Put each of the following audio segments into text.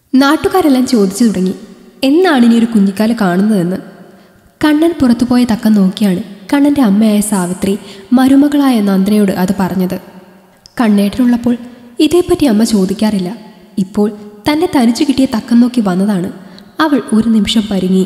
നാട്ടുകാരെല്ലാം ചോദിച്ചു തുടങ്ങി എന്നാണ് ഇനി ഒരു കുഞ്ഞിക്കാല് കാണുന്നതെന്ന് കണ്ണൻ പുറത്തുപോയ തക്കം നോക്കിയാണ് കണ്ണൻ്റെ അമ്മയായ സാവിത്രി മരുമകളായ നന്ദനയോട് അത് പറഞ്ഞത് കണ്ണേട്ടനുള്ളപ്പോൾ ഇതേപ്പറ്റി അമ്മ ചോദിക്കാറില്ല ഇപ്പോൾ തന്നെ തനിച്ചു കിട്ടിയ തക്കം നോക്കി വന്നതാണ് അവൾ ഒരു നിമിഷം പരുങ്ങി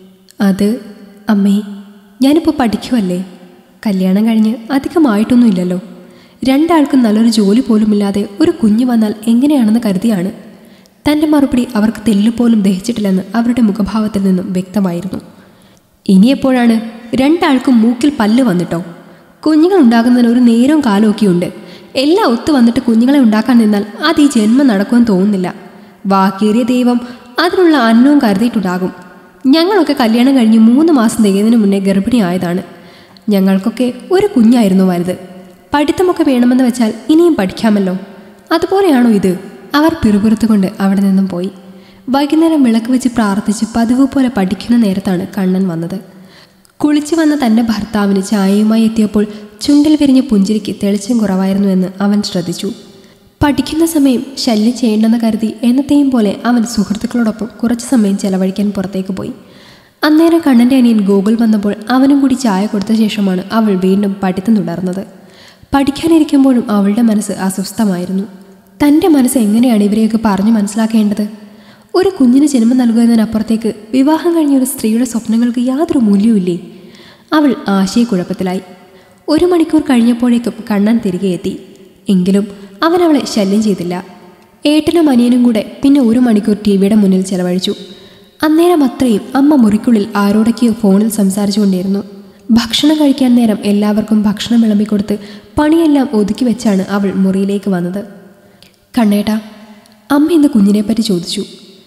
അത് അമ്മേ ഞാനിപ്പോൾ പഠിക്കുമല്ലേ കല്യാണം കഴിഞ്ഞ് അധികമായിട്ടൊന്നുമില്ലല്ലോ രണ്ടാൾക്കും നല്ലൊരു ജോലി പോലുമില്ലാതെ ഒരു കുഞ്ഞ് വന്നാൽ എങ്ങനെയാണെന്ന് കരുതിയാണ് തൻ്റെ മറുപടി അവർക്ക് തെല്ലുപോലും ദഹിച്ചിട്ടില്ലെന്ന് അവരുടെ മുഖഭാവത്തിൽ നിന്നും വ്യക്തമായിരുന്നു ഇനിയെപ്പോഴാണ് രണ്ടാൾക്കും മൂക്കിൽ പല്ല് വന്നിട്ടോ കുഞ്ഞുങ്ങൾ ഉണ്ടാകുന്നതിന് ഒരു നേരവും കാലമൊക്കെ ഉണ്ട് എല്ലാം ഒത്തു വന്നിട്ട് കുഞ്ഞുങ്ങളെ ഉണ്ടാക്കാൻ നിന്നാൽ അത് ഈ ജന്മം നടക്കുമെന്ന് തോന്നുന്നില്ല വാക്കേറിയ ദൈവം അതിനുള്ള അന്നവും കരുതിയിട്ടുണ്ടാകും ഞങ്ങളൊക്കെ കല്യാണം കഴിഞ്ഞ് മൂന്ന് മാസം തികയുന്നതിന് മുന്നേ ഗർഭിണിയായതാണ് ഞങ്ങൾക്കൊക്കെ ഒരു കുഞ്ഞായിരുന്നു വലുത് പഠിത്തമൊക്കെ വേണമെന്ന് വെച്ചാൽ ഇനിയും പഠിക്കാമല്ലോ അതുപോലെയാണോ ഇത് അവർ പിറുപിറുത്തുകൊണ്ട് അവിടെ നിന്നും പോയി വൈകുന്നേരം വിളക്ക് വെച്ച് പ്രാർത്ഥിച്ച് പതിവ് പോലെ പഠിക്കുന്ന നേരത്താണ് കണ്ണൻ വന്നത് കുളിച്ചു വന്ന തൻ്റെ ഭർത്താവിന് ചായയുമായി എത്തിയപ്പോൾ ചുണ്ടിൽ വിരിഞ്ഞ പുഞ്ചിരിക്ക് തെളിച്ചം കുറവായിരുന്നുവെന്ന് അവൻ ശ്രദ്ധിച്ചു പഠിക്കുന്ന സമയം ശല്യം ചെയ്യേണ്ടെന്ന് കരുതി എന്നത്തെയും പോലെ അവൻ സുഹൃത്തുക്കളോടൊപ്പം കുറച്ച് സമയം ചെലവഴിക്കാൻ പുറത്തേക്ക് പോയി അന്നേരം കണ്ണൻ്റെ അനിയൻ ഗോകുൽ വന്നപ്പോൾ അവനും കൂടി ചായ കൊടുത്ത ശേഷമാണ് അവൾ വീണ്ടും പഠിത്തം തുടർന്നത് പഠിക്കാനിരിക്കുമ്പോഴും അവളുടെ മനസ്സ് അസ്വസ്ഥമായിരുന്നു തൻ്റെ മനസ്സ് എങ്ങനെയാണ് ഇവരെയൊക്കെ പറഞ്ഞു മനസ്സിലാക്കേണ്ടത് ഒരു കുഞ്ഞിന് ജന്മം നൽകുന്നതിനപ്പുറത്തേക്ക് വിവാഹം കഴിഞ്ഞ ഒരു സ്ത്രീയുടെ സ്വപ്നങ്ങൾക്ക് യാതൊരു മൂല്യവുമില്ലേ അവൾ ആശയക്കുഴപ്പത്തിലായി ഒരു മണിക്കൂർ കഴിഞ്ഞപ്പോഴേക്കും കണ്ണൻ തിരികെ എത്തി എങ്കിലും അവൻ അവളെ ശല്യം ചെയ്തില്ല ഏട്ടനും അനിയനും കൂടെ പിന്നെ ഒരു മണിക്കൂർ ടി വിയുടെ മുന്നിൽ ചെലവഴിച്ചു അന്നേരം അത്രയും അമ്മ മുറിക്കുള്ളിൽ ആരോടൊക്കെയോ ഫോണിൽ സംസാരിച്ചുകൊണ്ടിരുന്നു ഭക്ഷണം കഴിക്കാൻ നേരം എല്ലാവർക്കും ഭക്ഷണം വിളമ്പിക്കൊടുത്ത് പണിയെല്ലാം ഒതുക്കി വെച്ചാണ് അവൾ മുറിയിലേക്ക് വന്നത് കണ്ണേട്ടാ അമ്മ ഇന്ന് കുഞ്ഞിനെപ്പറ്റി ചോദിച്ചു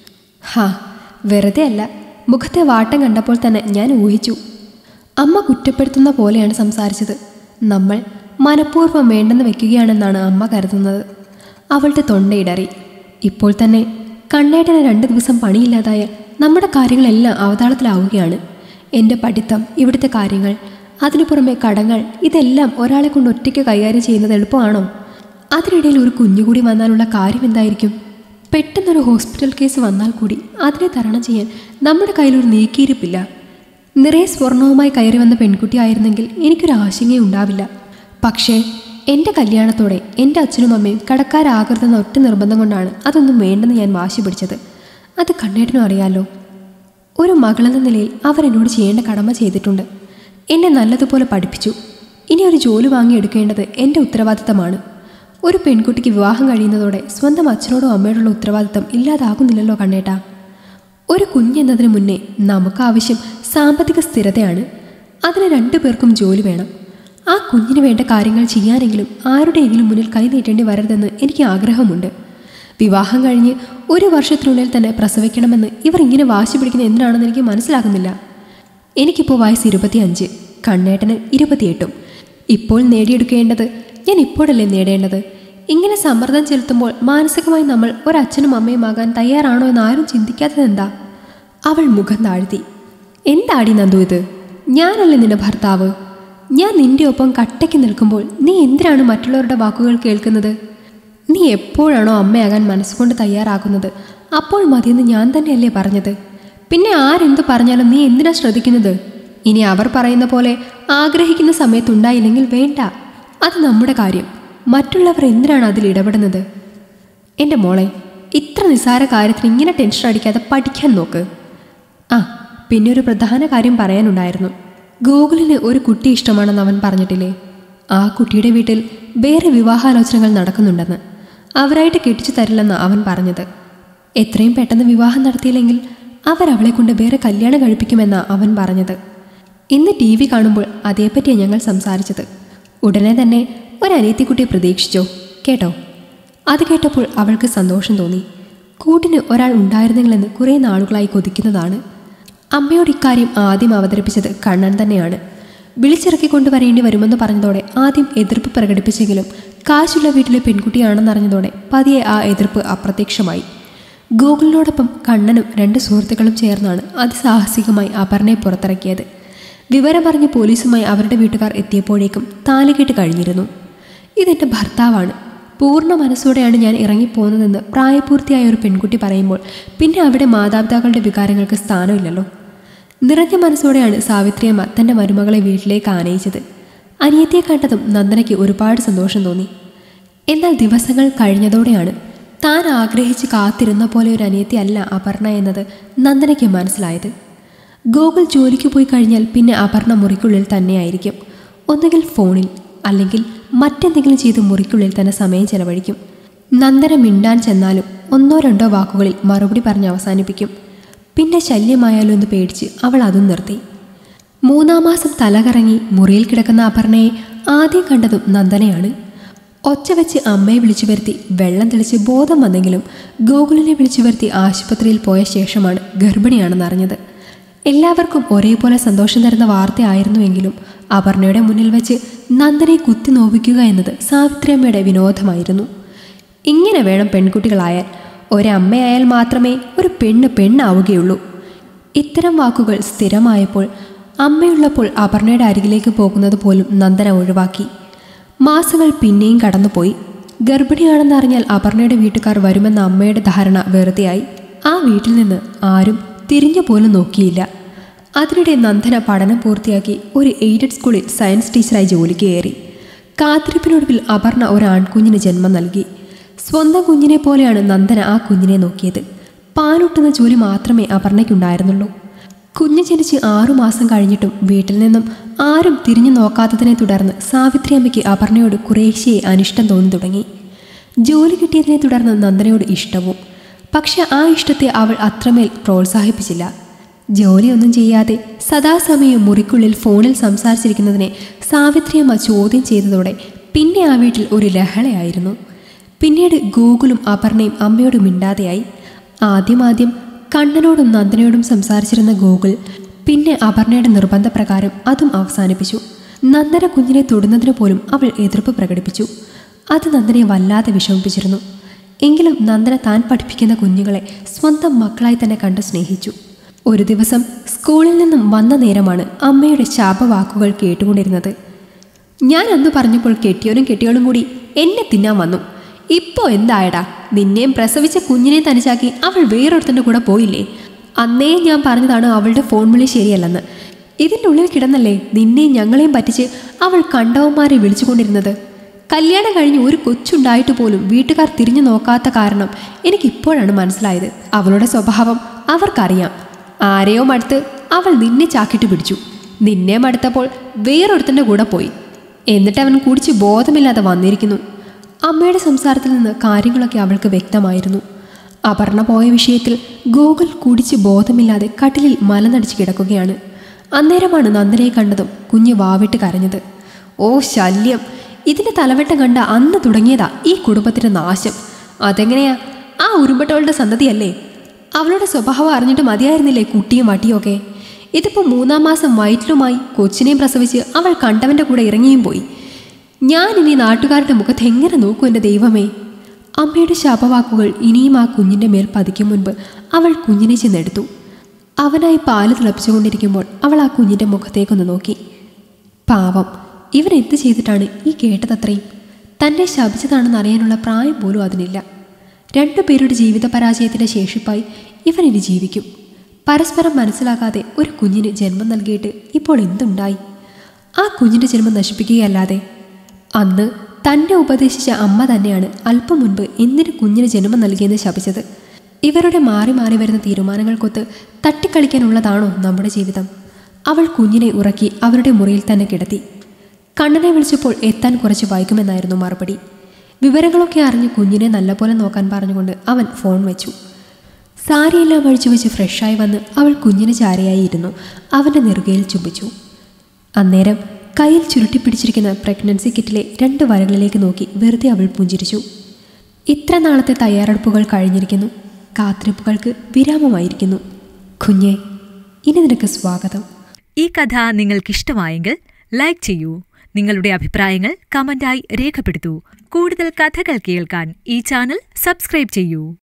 ഹാ വെറുതെ അല്ല മുഖത്തെ വാട്ടം കണ്ടപ്പോൾ തന്നെ ഞാൻ ഊഹിച്ചു അമ്മ കുറ്റപ്പെടുത്തുന്ന പോലെയാണ് സംസാരിച്ചത് നമ്മൾ മനഃപൂർവ്വം വേണ്ടെന്ന് വെക്കുകയാണെന്നാണ് അമ്മ കരുതുന്നത് അവളുടെ തൊണ്ടയിടറി ഇപ്പോൾ തന്നെ കണ്ണേട്ടന് രണ്ട് ദിവസം പണിയില്ലാതായാൽ നമ്മുടെ കാര്യങ്ങളെല്ലാം അവതാളത്തിലാവുകയാണ് എൻ്റെ പഠിത്തം ഇവിടുത്തെ കാര്യങ്ങൾ അതിനു പുറമെ കടങ്ങൾ ഇതെല്ലാം ഒരാളെ കൊണ്ട് ഒറ്റയ്ക്ക് കൈകാര്യം ചെയ്യുന്നത് എളുപ്പമാണോ അതിനിടയിൽ ഒരു കുഞ്ഞുകൂടി വന്നാലുള്ള കാര്യം എന്തായിരിക്കും പെട്ടെന്നൊരു ഹോസ്പിറ്റൽ കേസ് വന്നാൽ കൂടി അതിനെ തരണം ചെയ്യാൻ നമ്മുടെ കയ്യിലൊരു നീക്കിയിരിപ്പില്ല നിറയെ സ്വർണവുമായി കയറി വന്ന പെൺകുട്ടിയായിരുന്നെങ്കിൽ എനിക്കൊരു ആശങ്കയും ഉണ്ടാവില്ല പക്ഷേ എൻ്റെ കല്യാണത്തോടെ എൻ്റെ അച്ഛനും അമ്മയും കടക്കാരാകരുതെന്ന ഒറ്റ നിർബന്ധം കൊണ്ടാണ് അതൊന്നും വേണ്ടെന്ന് ഞാൻ വാശി പിടിച്ചത് അത് കണ്ണേട്ടനും അറിയാലോ ഒരു മകളെന്ന നിലയിൽ അവർ എന്നോട് ചെയ്യേണ്ട കടമ ചെയ്തിട്ടുണ്ട് എന്നെ നല്ലതുപോലെ പഠിപ്പിച്ചു ഇനി ഒരു ജോലി വാങ്ങിയെടുക്കേണ്ടത് എൻ്റെ ഉത്തരവാദിത്തമാണ് ഒരു പെൺകുട്ടിക്ക് വിവാഹം കഴിയുന്നതോടെ സ്വന്തം അച്ഛനോടോ അമ്മയോടുള്ള ഉത്തരവാദിത്തം ഇല്ലാതാകുന്നില്ലല്ലോ കണ്ണേട്ടാ ഒരു കുഞ്ഞെന്നതിന് മുന്നേ നമുക്ക് ആവശ്യം സാമ്പത്തിക സ്ഥിരതയാണ് അതിന് രണ്ടു പേർക്കും ജോലി വേണം ആ കുഞ്ഞിന് വേണ്ട കാര്യങ്ങൾ ചെയ്യാനെങ്കിലും ആരുടെയെങ്കിലും മുന്നിൽ കൈ നീട്ടേണ്ടി വരരുതെന്ന് എനിക്ക് ആഗ്രഹമുണ്ട് വിവാഹം കഴിഞ്ഞ് ഒരു വർഷത്തിനുള്ളിൽ തന്നെ പ്രസവിക്കണമെന്ന് ഇവർ ഇങ്ങനെ വാശി പിടിക്കുന്ന എന്തിനാണെന്ന് എനിക്ക് മനസ്സിലാകുന്നില്ല എനിക്കിപ്പോൾ വയസ്സ് ഇരുപത്തിയഞ്ച് കണ്ണേട്ടന് ഇരുപത്തിയെട്ടും ഇപ്പോൾ നേടിയെടുക്കേണ്ടത് ഞാൻ ഇപ്പോഴല്ലേ നേടേണ്ടത് ഇങ്ങനെ സമ്മർദ്ദം ചെലുത്തുമ്പോൾ മാനസികമായി നമ്മൾ ഒരച്ഛനും അമ്മയുമാകാൻ തയ്യാറാണോ എന്ന് ആരും ചിന്തിക്കാത്തതെന്താ അവൾ മുഖം താഴ്ത്തി എന്താടി നന്ദു ഇത് ഞാനല്ലേ നിന്റെ ഭർത്താവ് ഞാൻ നിന്റെ ഒപ്പം കട്ടയ്ക്ക് നിൽക്കുമ്പോൾ നീ എന്തിനാണ് മറ്റുള്ളവരുടെ വാക്കുകൾ കേൾക്കുന്നത് നീ എപ്പോഴാണോ അമ്മയാകാൻ മനസ്സുകൊണ്ട് തയ്യാറാകുന്നത് അപ്പോൾ മതിയെന്ന് ഞാൻ തന്നെയല്ലേ പറഞ്ഞത് പിന്നെ ആരെന്ത് പറഞ്ഞാലും നീ എന്തിനാ ശ്രദ്ധിക്കുന്നത് ഇനി അവർ പറയുന്ന പോലെ ആഗ്രഹിക്കുന്ന സമയത്തുണ്ടായില്ലെങ്കിൽ വേണ്ട അത് നമ്മുടെ കാര്യം മറ്റുള്ളവർ എന്തിനാണ് അതിൽ ഇടപെടുന്നത് എൻ്റെ മോളെ ഇത്ര നിസ്സാര കാര്യത്തിന് ഇങ്ങനെ ടെൻഷൻ അടിക്കാതെ പഠിക്കാൻ നോക്ക് ആ പിന്നെ ഒരു പ്രധാന കാര്യം പറയാനുണ്ടായിരുന്നു ഗോകുലിന് ഒരു കുട്ടി ഇഷ്ടമാണെന്ന് അവൻ പറഞ്ഞിട്ടില്ലേ ആ കുട്ടിയുടെ വീട്ടിൽ വേറെ വിവാഹാലോചനകൾ നടക്കുന്നുണ്ടെന്ന് അവരായിട്ട് കെട്ടിച്ചു തരില്ലെന്ന് അവൻ പറഞ്ഞത് എത്രയും പെട്ടെന്ന് വിവാഹം നടത്തിയില്ലെങ്കിൽ അവരവളെ കൊണ്ട് വേറെ കല്യാണം കഴിപ്പിക്കുമെന്നാ അവൻ പറഞ്ഞത് ഇന്ന് ടി വി കാണുമ്പോൾ അതേപ്പറ്റിയാണ് ഞങ്ങൾ സംസാരിച്ചത് ഉടനെ തന്നെ ഒരനിയത്തിക്കുട്ടിയെ പ്രതീക്ഷിച്ചോ കേട്ടോ അത് കേട്ടപ്പോൾ അവൾക്ക് സന്തോഷം തോന്നി കൂട്ടിന് ഒരാൾ ഉണ്ടായിരുന്നെങ്കിലെന്ന് കുറേ നാളുകളായി കൊതിക്കുന്നതാണ് അമ്മയോട് ഇക്കാര്യം ആദ്യം അവതരിപ്പിച്ചത് കണ്ണൻ തന്നെയാണ് വിളിച്ചിറക്കി കൊണ്ടുവരേണ്ടി വരുമെന്ന് പറഞ്ഞതോടെ ആദ്യം എതിർപ്പ് പ്രകടിപ്പിച്ചെങ്കിലും കാശുള്ള വീട്ടിലെ പെൺകുട്ടിയാണെന്നറിഞ്ഞതോടെ പതിയെ ആ എതിർപ്പ് അപ്രത്യക്ഷമായി ഗൂഗിളിനോടൊപ്പം കണ്ണനും രണ്ട് സുഹൃത്തുക്കളും ചേർന്നാണ് അതിസാഹസികമായി അപർണയെ പുറത്തിറക്കിയത് വിവരമറിഞ്ഞ് പോലീസുമായി അവരുടെ വീട്ടുകാർ എത്തിയപ്പോഴേക്കും താലികെട്ട് കഴിഞ്ഞിരുന്നു ഇതെൻ്റെ ഭർത്താവാണ് പൂർണ്ണ മനസ്സോടെയാണ് ഞാൻ ഇറങ്ങിപ്പോകുന്നതെന്ന് പ്രായപൂർത്തിയായ ഒരു പെൺകുട്ടി പറയുമ്പോൾ പിന്നെ അവിടെ മാതാപിതാക്കളുടെ വികാരങ്ങൾക്ക് സ്ഥാനമില്ലല്ലോ നിറഞ്ഞ മനസ്സോടെയാണ് സാവിത്രിയമ്മ തൻ്റെ മരുമകളെ വീട്ടിലേക്ക് ആനയിച്ചത് അനിയത്തിയെ കണ്ടതും നന്ദനയ്ക്ക് ഒരുപാട് സന്തോഷം തോന്നി എന്നാൽ ദിവസങ്ങൾ കഴിഞ്ഞതോടെയാണ് താൻ ആഗ്രഹിച്ച് കാത്തിരുന്ന പോലെ ഒരു അനിയത്തി അല്ല അപർണ എന്നത് നന്ദനയ്ക്ക് മനസ്സിലായത് ഗോകുൽ ജോലിക്ക് പോയി കഴിഞ്ഞാൽ പിന്നെ അപർണ മുറിക്കുള്ളിൽ തന്നെയായിരിക്കും ഒന്നുകിൽ ഫോണിൽ അല്ലെങ്കിൽ മറ്റെന്തെങ്കിലും ചെയ്ത് മുറിക്കുള്ളിൽ തന്നെ സമയം ചെലവഴിക്കും നന്ദന മിണ്ടാൻ ചെന്നാലും ഒന്നോ രണ്ടോ വാക്കുകളിൽ മറുപടി പറഞ്ഞ് അവസാനിപ്പിക്കും പിന്നെ ശല്യമായാലോ എന്ന് പേടിച്ച് അവൾ അതും നിർത്തി മൂന്നാം മാസം തലകറങ്ങി മുറിയിൽ കിടക്കുന്ന അപർണയെ ആദ്യം കണ്ടതും നന്ദനയാണ് ഒച്ച വെച്ച് അമ്മയെ വിളിച്ചു വരുത്തി വെള്ളം തെളിച്ച് ബോധം വന്നെങ്കിലും ഗോകുലിനെ വിളിച്ചു വരുത്തി ആശുപത്രിയിൽ പോയ ശേഷമാണ് ഗർഭിണിയാണെന്ന് അറിഞ്ഞത് എല്ലാവർക്കും ഒരേപോലെ സന്തോഷം തരുന്ന വാർത്തയായിരുന്നുവെങ്കിലും അപർണയുടെ മുന്നിൽ വെച്ച് നന്ദനെ കുത്തി നോവിക്കുക എന്നത് സാവിത്രിയമ്മയുടെ വിനോദമായിരുന്നു ഇങ്ങനെ വേണം പെൺകുട്ടികളായാൽ ഒരമ്മയായാൽ മാത്രമേ ഒരു പെണ്ണ് പെണ്ണാവുകയുള്ളൂ ഇത്തരം വാക്കുകൾ സ്ഥിരമായപ്പോൾ അമ്മയുള്ളപ്പോൾ അപർണയുടെ അരികിലേക്ക് പോകുന്നത് പോലും നന്ദന ഒഴിവാക്കി മാസങ്ങൾ പിന്നെയും കടന്നുപോയി ഗർഭിണിയാണെന്ന് അറിഞ്ഞാൽ അപർണയുടെ വീട്ടുകാർ വരുമെന്ന അമ്മയുടെ ധാരണ വെറുതെയായി ആ വീട്ടിൽ നിന്ന് ആരും തിരിഞ്ഞു പോലും നോക്കിയില്ല അതിനിടെ നന്ദന പഠനം പൂർത്തിയാക്കി ഒരു എയ്ഡഡ് സ്കൂളിൽ സയൻസ് ടീച്ചറായി ജോലിക്ക് കയറി കാത്തിരിപ്പിനൊടുവിൽ അപർണ ഒരു ആൺകുഞ്ഞിന് ജന്മം നൽകി സ്വന്തം കുഞ്ഞിനെ പോലെയാണ് നന്ദന ആ കുഞ്ഞിനെ നോക്കിയത് പാലൊട്ടുന്ന ജോലി മാത്രമേ അപർണയ്ക്കുണ്ടായിരുന്നുള്ളൂ കുഞ്ഞ് ജനിച്ച് ആറുമാസം കഴിഞ്ഞിട്ടും വീട്ടിൽ നിന്നും ആരും തിരിഞ്ഞു നോക്കാത്തതിനെ തുടർന്ന് സാവിത്രി അമ്മയ്ക്ക് അപർണയോട് കുറേശ്ശേ അനിഷ്ടം തോന്നി തുടങ്ങി ജോലി കിട്ടിയതിനെ തുടർന്ന് നന്ദനയോട് ഇഷ്ടവും പക്ഷെ ആ ഇഷ്ടത്തെ അവൾ അത്രമേൽ പ്രോത്സാഹിപ്പിച്ചില്ല ജോലിയൊന്നും ചെയ്യാതെ സദാസമയം മുറിക്കുള്ളിൽ ഫോണിൽ സംസാരിച്ചിരിക്കുന്നതിനെ സാവിത്രിയമ്മ ചോദ്യം ചെയ്തതോടെ പിന്നെ ആ വീട്ടിൽ ഒരു ലഹളയായിരുന്നു പിന്നീട് ഗൂഗിളും അപർണയും അമ്മയോട് മിണ്ടാതെയായി ആദ്യമാദ്യം കണ്ണനോടും നന്ദനയോടും സംസാരിച്ചിരുന്ന ഗോകുൽ പിന്നെ അപർണയുടെ നിർബന്ധപ്രകാരം അതും അവസാനിപ്പിച്ചു നന്ദന കുഞ്ഞിനെ തൊടുന്നതിന് പോലും അവൾ എതിർപ്പ് പ്രകടിപ്പിച്ചു അത് നന്ദനെ വല്ലാതെ വിഷമിപ്പിച്ചിരുന്നു എങ്കിലും നന്ദന താൻ പഠിപ്പിക്കുന്ന കുഞ്ഞുങ്ങളെ സ്വന്തം മക്കളായി തന്നെ കണ്ട് സ്നേഹിച്ചു ഒരു ദിവസം സ്കൂളിൽ നിന്നും വന്ന നേരമാണ് അമ്മയുടെ ശാപവാക്കുകൾ കേട്ടുകൊണ്ടിരുന്നത് ഞാൻ അന്ന് പറഞ്ഞപ്പോൾ കെട്ടിയോനും കെട്ടിയോളും കൂടി എന്നെ തിന്നാൻ വന്നു ഇപ്പോ എന്തായടാ നിന്നെയും പ്രസവിച്ച കുഞ്ഞിനെ തനിച്ചാക്കി അവൾ വേറൊരുത്തൻ്റെ കൂടെ പോയില്ലേ അന്നേ ഞാൻ പറഞ്ഞതാണ് അവളുടെ ഫോൺ വിളി ശരിയല്ലെന്ന് ഇതിൻ്റെ ഉള്ളിൽ കിടന്നല്ലേ നിന്നെയും ഞങ്ങളെയും പറ്റിച്ച് അവൾ കണ്ടവന്മാരെ വിളിച്ചുകൊണ്ടിരുന്നത് കല്യാണം കഴിഞ്ഞ് ഒരു കൊച്ചുണ്ടായിട്ട് പോലും വീട്ടുകാർ തിരിഞ്ഞു നോക്കാത്ത കാരണം എനിക്കിപ്പോഴാണ് മനസ്സിലായത് അവളുടെ സ്വഭാവം അവർക്കറിയാം ആരെയോ മടുത്ത് അവൾ നിന്നെ ചാക്കിട്ട് പിടിച്ചു നിന്നെ മടുത്തപ്പോൾ വേറൊരുത്തൻ്റെ കൂടെ പോയി എന്നിട്ട് അവൻ കുടിച്ച് ബോധമില്ലാതെ വന്നിരിക്കുന്നു അമ്മയുടെ സംസാരത്തിൽ നിന്ന് കാര്യങ്ങളൊക്കെ അവൾക്ക് വ്യക്തമായിരുന്നു അപർണ പോയ വിഷയത്തിൽ ഗോകുൽ കുടിച്ച് ബോധമില്ലാതെ കട്ടിലിൽ മലനടിച്ച് കിടക്കുകയാണ് അന്നേരമാണ് നന്ദനയെ കണ്ടതും കുഞ്ഞ് വാവിട്ട് കരഞ്ഞത് ഓ ശല്യം ഇതിന്റെ തലവെട്ടം കണ്ട അന്ന് തുടങ്ങിയതാ ഈ കുടുംബത്തിന്റെ നാശം അതെങ്ങനെയാ ആ ഉരുമ്പട്ടവളുടെ സന്തതിയല്ലേ അവളുടെ സ്വഭാവം അറിഞ്ഞിട്ട് മതിയായിരുന്നില്ലേ കുട്ടിയും വട്ടിയൊക്കെ ഇതിപ്പോൾ മൂന്നാം മാസം വയറ്റിലുമായി കൊച്ചിനെയും പ്രസവിച്ച് അവൾ കണ്ടവന്റെ കൂടെ ഇറങ്ങിയും പോയി ഞാൻ ഇനി നാട്ടുകാരുടെ മുഖത്ത് എങ്ങനെ നോക്കും എൻ്റെ ദൈവമേ അമ്മയുടെ ശാപവാക്കുകൾ ഇനിയും ആ കുഞ്ഞിൻ്റെ മേൽ പതിക്കും മുൻപ് അവൾ കുഞ്ഞിനെ ചെന്നെടുത്തു അവനായി പാല് തിളപ്പിച്ചുകൊണ്ടിരിക്കുമ്പോൾ അവൾ ആ കുഞ്ഞിൻ്റെ മുഖത്തേക്കൊന്ന് നോക്കി പാവം ഇവൻ എന്ത് ചെയ്തിട്ടാണ് ഈ കേട്ടതത്രയും തന്നെ ശപിച്ചതാണെന്ന് അറിയാനുള്ള പ്രായം പോലും അതിനില്ല രണ്ടുപേരുടെ ജീവിത പരാജയത്തിൻ്റെ ശേഷിപ്പായി ഇവൻ ഇനി ജീവിക്കും പരസ്പരം മനസ്സിലാക്കാതെ ഒരു കുഞ്ഞിന് ജന്മം നൽകിയിട്ട് ഇപ്പോൾ എന്തുണ്ടായി ആ കുഞ്ഞിൻ്റെ ജന്മം നശിപ്പിക്കുകയല്ലാതെ അന്ന് തന്നെ ഉപദേശിച്ച അമ്മ തന്നെയാണ് അല്പം മുൻപ് എന്തിന് കുഞ്ഞിന് ജന്മം നൽകിയെന്ന് ശപിച്ചത് ഇവരുടെ മാറി മാറി വരുന്ന തീരുമാനങ്ങൾക്കൊത്ത് തട്ടിക്കളിക്കാനുള്ളതാണോ നമ്മുടെ ജീവിതം അവൾ കുഞ്ഞിനെ ഉറക്കി അവരുടെ മുറിയിൽ തന്നെ കിടത്തി കണ്ണനെ വിളിച്ചപ്പോൾ എത്താൻ കുറച്ച് വൈകുമെന്നായിരുന്നു മറുപടി വിവരങ്ങളൊക്കെ അറിഞ്ഞ് കുഞ്ഞിനെ നല്ലപോലെ നോക്കാൻ പറഞ്ഞുകൊണ്ട് അവൻ ഫോൺ വെച്ചു സാരിയെല്ലാം അഴിച്ചു വെച്ച് ഫ്രഷായി വന്ന് അവൾ കുഞ്ഞിന് ചാരയായി ഇരുന്നു അവൻ്റെ നെറുകയിൽ ചുംബിച്ചു അന്നേരം കയ്യിൽ ചുരുട്ടിപ്പിടിച്ചിരിക്കുന്ന പ്രഗ്നൻസി കിറ്റിലെ രണ്ട് വരകളിലേക്ക് നോക്കി വെറുതെ അവൾ പുഞ്ചിരിച്ചു ഇത്ര നാളത്തെ തയ്യാറെടുപ്പുകൾ കഴിഞ്ഞിരിക്കുന്നു കാത്തിരിപ്പുകൾക്ക് വിരാമമായിരിക്കുന്നു കുഞ്ഞെ ഇനി നിനക്ക് സ്വാഗതം ഈ കഥ നിങ്ങൾക്കിഷ്ടമായെങ്കിൽ ലൈക്ക് ചെയ്യൂ നിങ്ങളുടെ അഭിപ്രായങ്ങൾ കമന്റായി രേഖപ്പെടുത്തൂ കൂടുതൽ കഥകൾ കേൾക്കാൻ ഈ ചാനൽ സബ്സ്ക്രൈബ് ചെയ്യൂ